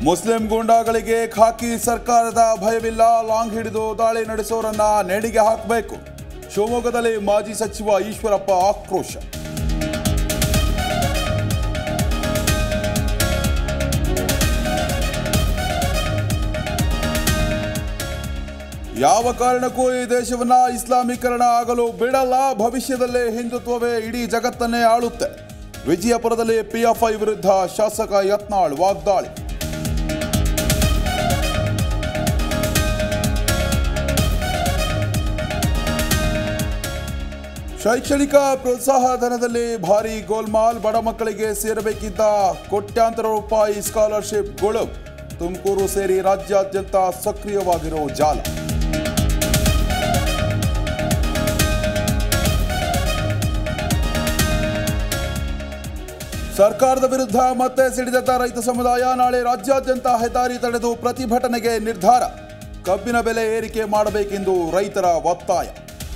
Muslim ಗೂಂಡಾಗಳಿಗೆ ಖಾಕಿ ಸರ್ಕಾರದ ಭಯವಿಲ್ಲ long ಹಿಡಿದು ದಾಳಿ ನಡೆಸೋರನ್ನ ನೇಣಿಗೆ ಹಾಕಬೇಕು ಶಿವಮೊಗ್ಗದಲ್ಲಿ ಮಾಜಿ ಸಚಿವ ಈಶ್ವರಪ್ಪ ಆಕ್ರೋಶ ಯಾವ ಕಾರಣಕ್ಕೂ ಈ ದೇಶವನ್ನ ಇಸ್ಲಾಮೀಕರಣ ಆಗಲು ಬಿಡಲ್ಲ ಭವಿಷ್ಯದಲ್ಲೇ ಹಿಂದುತ್ವವೇ ಇಡೀ ಜಗತ್ತನ್ನೇ ಆಳುತ್ತೆ ವಿಜಯಪುರದಲ್ಲಿ ಪಿಎಫ್ಐ ವಿರುದ್ಧ ಶಾಸಕ ಯತ್ನಾಳ್ ವಾಗ್ದಾಳಿ ಶೈಕ್ಷಣಿಕ ಪ್ರೋತ್ಸಾಹ ಧನದಲ್ಲಿ ಭಾರಿ ಗೋಲ್ಮಾಲ್ ಬಡ ಮಕ್ಕಳಿಗೆ ಸೇರಬೇಕಿದ್ದ ಕೋಟ್ಯಾಂತರ ರೂಪಾಯಿ ಸ್ಕಾಲರ್ಶಿಪ್ಗಳು ತುಮಕೂರು ಸೇರಿ ರಾಜ್ಯಾದ್ಯಂತ ಸಕ್ರಿಯವಾಗಿರೋ ಜಾಲ ಸರ್ಕಾರದ ವಿರುದ್ಧ ಮತ್ತೆ ಸಿಡಿದೆದ್ದ ರೈತ ಸಮುದಾಯ ನಾಳೆ ರಾಜ್ಯಾದ್ಯಂತ ಹೆದ್ದಾರಿ ತಡೆದು ಪ್ರತಿಭಟನೆಗೆ ನಿರ್ಧಾರ ಕಬ್ಬಿನ ಬೆಲೆ ಏರಿಕೆ ಮಾಡಬೇಕೆಂದು ರೈತರ ಒತ್ತಾಯ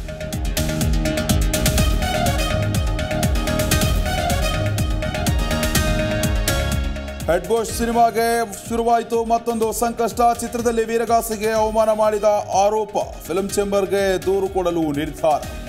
ಹೆಡ್ ಬೋಸ್ಟ್ ಸಿನಿಮಾಗೆ ಶುರುವಾಯಿತು ಮತ್ತೊಂದು ಸಂಕಷ್ಟ ಚಿತ್ರದಲ್ಲಿ ವೀರಗಾಸಿಗೆ ಅವಮಾನ ಮಾಡಿದ ಆರೋಪ ಫಿಲ್ಮ್ ಚೇಂಬರ್ಗೆ ದೂರು ಕೊಡಲು ನಿರ್ಧಾರ